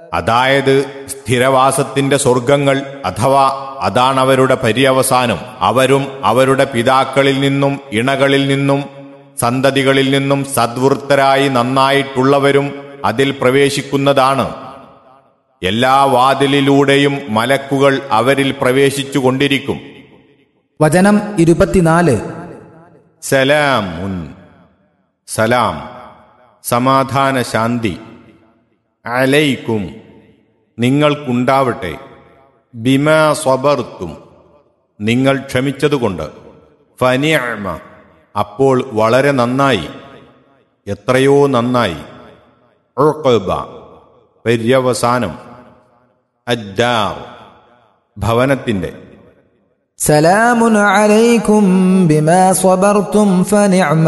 അതായത് സ്ഥിരവാസത്തിന്റെ സ്വർഗങ്ങൾ അഥവാ അതാണവരുടെ പര്യവസാനം അവരും അവരുടെ പിതാക്കളിൽ നിന്നും ഇണകളിൽ നിന്നും സന്തതികളിൽ നിന്നും സദ്വൃത്തരായി നന്നായിട്ടുള്ളവരും അതിൽ പ്രവേശിക്കുന്നതാണ് എല്ലാ വാതിലിലൂടെയും മലക്കുകൾ അവരിൽ പ്രവേശിച്ചു കൊണ്ടിരിക്കും വചനം ഇരുപത്തിനാല് സലാമുൻ സലാം സമാധാന ശാന്തി അലൈക്കും നിങ്ങൾക്കുണ്ടാവട്ടെ ബിമ സ്വബർത്തും നിങ്ങൾ ക്ഷമിച്ചതുകൊണ്ട് ഫനിഅമ അപ്പോൾ വളരെ നന്നായി എത്രയോ നന്നായി ഉഖബ പര്യവസാനം അദ്ദാർ ഭവനത്തിന്റെ സലാമുൻ അലൈക്കും ബിമാ സ്വബർത്തും ഫനിഅമ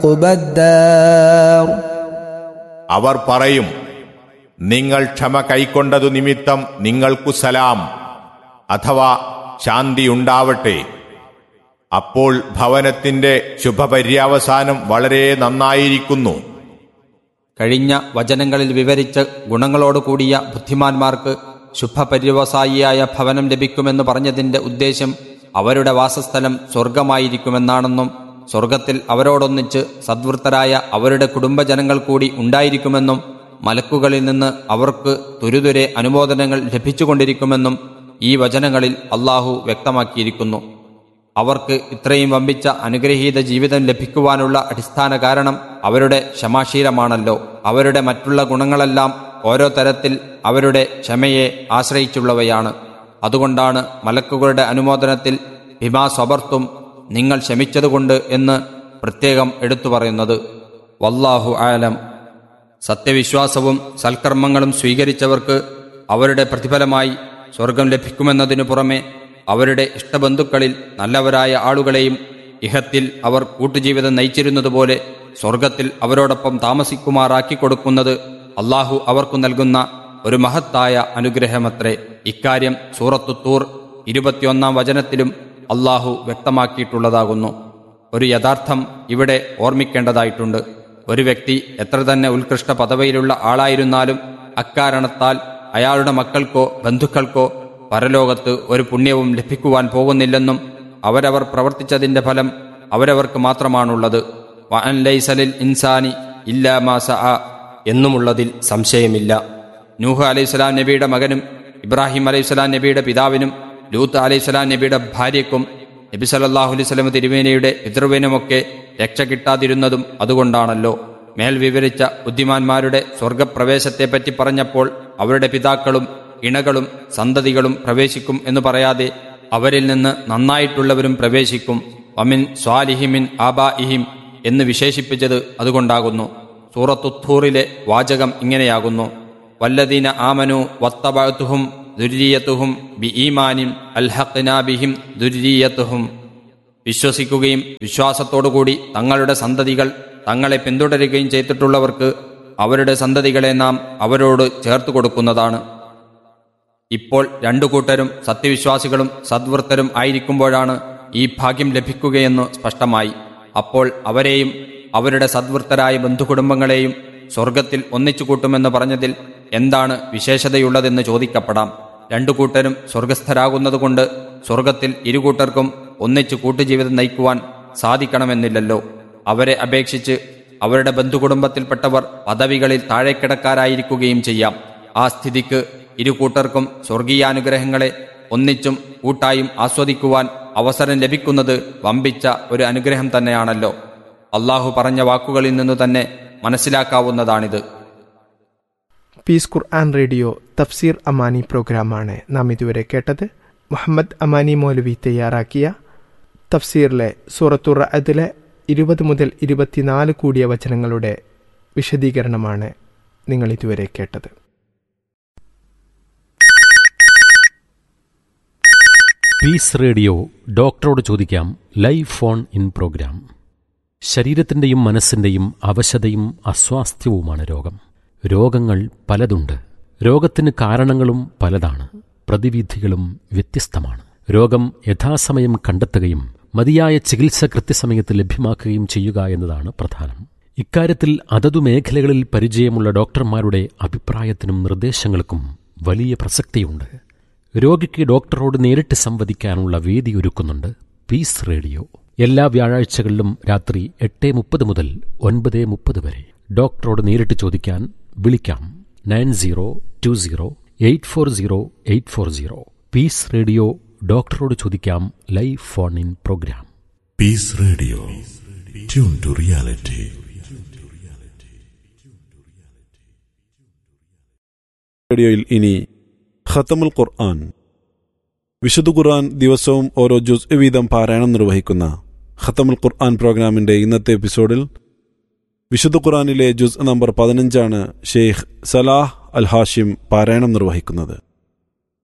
ഉഖ്ബദ്ദാർ അവർ പറയും നിങ്ങൾ ക്ഷമ കൈക്കൊണ്ടതു നിമിത്തം നിങ്ങൾക്കു സലാം അഥവാ ശാന്തിയുണ്ടാവട്ടെ അപ്പോൾ ഭവനത്തിന്റെ ശുഭപര്യവസാനം വളരെ നന്നായിരിക്കുന്നു കഴിഞ്ഞ വചനങ്ങളിൽ വിവരിച്ച ഗുണങ്ങളോട് കൂടിയ ബുദ്ധിമാന്മാർക്ക് ശുഭപര്യവസായിയായ ഭവനം ലഭിക്കുമെന്ന് പറഞ്ഞതിന്റെ ഉദ്ദേശം അവരുടെ വാസസ്ഥലം സ്വർഗമായിരിക്കുമെന്നാണെന്നും സ്വർഗത്തിൽ അവരോടൊന്നിച്ച് സദ്വൃത്തരായ അവരുടെ കുടുംബജനങ്ങൾ കൂടി ഉണ്ടായിരിക്കുമെന്നും മലക്കുകളിൽ നിന്ന് അവർക്ക് തുരുതുരെ അനുമോദനങ്ങൾ ലഭിച്ചുകൊണ്ടിരിക്കുമെന്നും ഈ വചനങ്ങളിൽ അള്ളാഹു വ്യക്തമാക്കിയിരിക്കുന്നു അവർക്ക് ഇത്രയും വമ്പിച്ച അനുഗ്രഹീത ജീവിതം ലഭിക്കുവാനുള്ള അടിസ്ഥാന കാരണം അവരുടെ ക്ഷമാശീലമാണല്ലോ അവരുടെ മറ്റുള്ള ഗുണങ്ങളെല്ലാം ഓരോ തരത്തിൽ അവരുടെ ക്ഷമയെ ആശ്രയിച്ചുള്ളവയാണ് അതുകൊണ്ടാണ് മലക്കുകളുടെ അനുമോദനത്തിൽ ഭിമാ സ്വബർത്തും നിങ്ങൾ ക്ഷമിച്ചതുകൊണ്ട് എന്ന് പ്രത്യേകം എടുത്തു പറയുന്നത് വല്ലാഹു ആലം സത്യവിശ്വാസവും സൽക്കർമ്മങ്ങളും സ്വീകരിച്ചവർക്ക് അവരുടെ പ്രതിഫലമായി സ്വർഗം ലഭിക്കുമെന്നതിനു പുറമെ അവരുടെ ഇഷ്ടബന്ധുക്കളിൽ നല്ലവരായ ആളുകളെയും ഇഹത്തിൽ അവർ കൂട്ടുജീവിതം നയിച്ചിരുന്നതുപോലെ സ്വർഗത്തിൽ അവരോടൊപ്പം താമസിക്കുമാറാക്കി കൊടുക്കുന്നത് അള്ളാഹു അവർക്കു നൽകുന്ന ഒരു മഹത്തായ അനുഗ്രഹമത്രേ ഇക്കാര്യം സൂറത്തു തൂർ ഇരുപത്തിയൊന്നാം വചനത്തിലും അള്ളാഹു വ്യക്തമാക്കിയിട്ടുള്ളതാകുന്നു ഒരു യഥാർത്ഥം ഇവിടെ ഓർമ്മിക്കേണ്ടതായിട്ടുണ്ട് ഒരു വ്യക്തി എത്ര തന്നെ ഉത്കൃഷ്ട പദവിയിലുള്ള ആളായിരുന്നാലും അക്കാരണത്താൽ അയാളുടെ മക്കൾക്കോ ബന്ധുക്കൾക്കോ പരലോകത്ത് ഒരു പുണ്യവും ലഭിക്കുവാൻ പോകുന്നില്ലെന്നും അവരവർ പ്രവർത്തിച്ചതിന്റെ ഫലം അവരവർക്ക് മാത്രമാണുള്ളത് വഅൻ ലൈസലിൽ ഇൻസാനി ഇല്ലാ മാ സഅ എന്നുമുള്ളതിൽ സംശയമില്ല നൂഹ് അലൈഹിസ്സലാം നബിയുടെ മകനും ഇബ്രാഹിം അലൈഹിസ്സലാം നബിയുടെ പിതാവിനും ലൂത്ത് അലൈഹിസ്സലാം നബിയുടെ ഭാര്യയ്ക്കും നബി സല്ലല്ലാഹു അലൈഹി വസല്ലം തിരുവേനയുടെ പിതൃവിനുമൊക്കെ രക്ഷ കിട്ടാതിരുന്നതും അതുകൊണ്ടാണല്ലോ മേൽ വിവരിച്ച ബുദ്ധിമാന്മാരുടെ സ്വർഗപ്രവേശത്തെപ്പറ്റി പറഞ്ഞപ്പോൾ അവരുടെ പിതാക്കളും ഇണകളും സന്തതികളും പ്രവേശിക്കും എന്ന് പറയാതെ അവരിൽ നിന്ന് നന്നായിട്ടുള്ളവരും പ്രവേശിക്കും വമിൻ സ്വാലിഹിമിൻ ആബാഇഹിം എന്ന് വിശേഷിപ്പിച്ചത് അതുകൊണ്ടാകുന്നു സൂറത്തുത്തൂറിലെ വാചകം ഇങ്ങനെയാകുന്നു വല്ലദീന ആമനു വത്തബഅത്തുഹും ദുരീയത്തുഹും ബി ഈമാനിൻ അൽഹഖ്നാബിഹിം ദുരീയത്തുഹും വിശ്വസിക്കുകയും വിശ്വാസത്തോടുകൂടി തങ്ങളുടെ സന്തതികൾ തങ്ങളെ പിന്തുടരുകയും ചെയ്തിട്ടുള്ളവർക്ക് അവരുടെ സന്തതികളെ നാം അവരോട് ചേർത്തു കൊടുക്കുന്നതാണ് ഇപ്പോൾ രണ്ടു കൂട്ടരും സത്യവിശ്വാസികളും സദ്വൃത്തരും ആയിരിക്കുമ്പോഴാണ് ഈ ഭാഗ്യം ലഭിക്കുകയെന്ന് സ്പഷ്ടമായി അപ്പോൾ അവരെയും അവരുടെ സദ്വൃത്തരായ ബന്ധുകുടുംബങ്ങളെയും സ്വർഗത്തിൽ ഒന്നിച്ചു കൂട്ടുമെന്ന് പറഞ്ഞതിൽ എന്താണ് വിശേഷതയുള്ളതെന്ന് ചോദിക്കപ്പെടാം രണ്ടു കൂട്ടരും സ്വർഗസ്ഥരാകുന്നതുകൊണ്ട് സ്വർഗത്തിൽ ഇരുകൂട്ടർക്കും ഒന്നിച്ചു കൂട്ടുജീവിതം നയിക്കുവാൻ സാധിക്കണമെന്നില്ലല്ലോ അവരെ അപേക്ഷിച്ച് അവരുടെ ബന്ധുകുടുംബത്തിൽപ്പെട്ടവർ പദവികളിൽ താഴെക്കിടക്കാരായിരിക്കുകയും ചെയ്യാം ആ സ്ഥിതിക്ക് ഇരു കൂട്ടർക്കും സ്വർഗീയാനുഗ്രഹങ്ങളെ ഒന്നിച്ചും കൂട്ടായും ആസ്വദിക്കുവാൻ അവസരം ലഭിക്കുന്നത് വമ്പിച്ച ഒരു അനുഗ്രഹം തന്നെയാണല്ലോ അള്ളാഹു പറഞ്ഞ വാക്കുകളിൽ നിന്നു തന്നെ മനസ്സിലാക്കാവുന്നതാണിത് പീസ് ഖുർആൻ റേഡിയോ തഫ്സീർ അമാനി പ്രോഗ്രാമാണ് നാം ഇതുവരെ കേട്ടത് മുഹമ്മദ് അമാനി മൗലവി തയ്യാറാക്കിയ തഫ്സീറിലെ സൂറത്തുർ അതിലെ ഇരുപത് മുതൽ ഇരുപത്തിനാല് കൂടിയ വചനങ്ങളുടെ വിശദീകരണമാണ് നിങ്ങൾ ഇതുവരെ കേട്ടത് പീസ് റേഡിയോ ഡോക്ടറോട് ചോദിക്കാം ലൈവ് ഫോൺ ഇൻ പ്രോഗ്രാം ശരീരത്തിൻ്റെയും മനസ്സിൻ്റെയും അവശതയും അസ്വാസ്ഥ്യവുമാണ് രോഗം രോഗങ്ങൾ പലതുണ്ട് രോഗത്തിന് കാരണങ്ങളും പലതാണ് പ്രതിവിധികളും വ്യത്യസ്തമാണ് രോഗം യഥാസമയം കണ്ടെത്തുകയും മതിയായ ചികിത്സ കൃത്യസമയത്ത് ലഭ്യമാക്കുകയും ചെയ്യുക എന്നതാണ് പ്രധാനം ഇക്കാര്യത്തിൽ അതതു മേഖലകളിൽ പരിചയമുള്ള ഡോക്ടർമാരുടെ അഭിപ്രായത്തിനും നിർദ്ദേശങ്ങൾക്കും വലിയ പ്രസക്തിയുണ്ട് രോഗിക്ക് ഡോക്ടറോട് നേരിട്ട് സംവദിക്കാനുള്ള വേദി ഒരുക്കുന്നുണ്ട് പീസ് റേഡിയോ എല്ലാ വ്യാഴാഴ്ചകളിലും രാത്രി എട്ട് മുപ്പത് മുതൽ ഒൻപത് മുപ്പത് വരെ ഡോക്ടറോട് നേരിട്ട് ചോദിക്കാൻ വിളിക്കാം nine zero two zero eight four zero eight four zero peace radio ഡോക്ടറോട് ചോദിക്കാം live phone in programme Peace Radio. Tune to reality. റേഡിയോയിൽ ഇനി ഖത്തമുൽ ഖുർആൻ വിശുദ്ധ ഖുർആൻ ദിവസവും ഓരോ ജുസ് വീതം പാരായണം നിർവഹിക്കുന്ന ഖത്തമുൽ ഖുർആൻ പ്രോഗ്രാമിന്റെ ഇന്നത്തെ എപ്പിസോഡിൽ വിശുദ്ധ ഖുർആനിലെ ജുസ് നമ്പർ പതിനഞ്ചാണ് ഷെയ്ഖ് സലാഹ് അൽ ഹാഷിം പാരായണം നിർവഹിക്കുന്നത്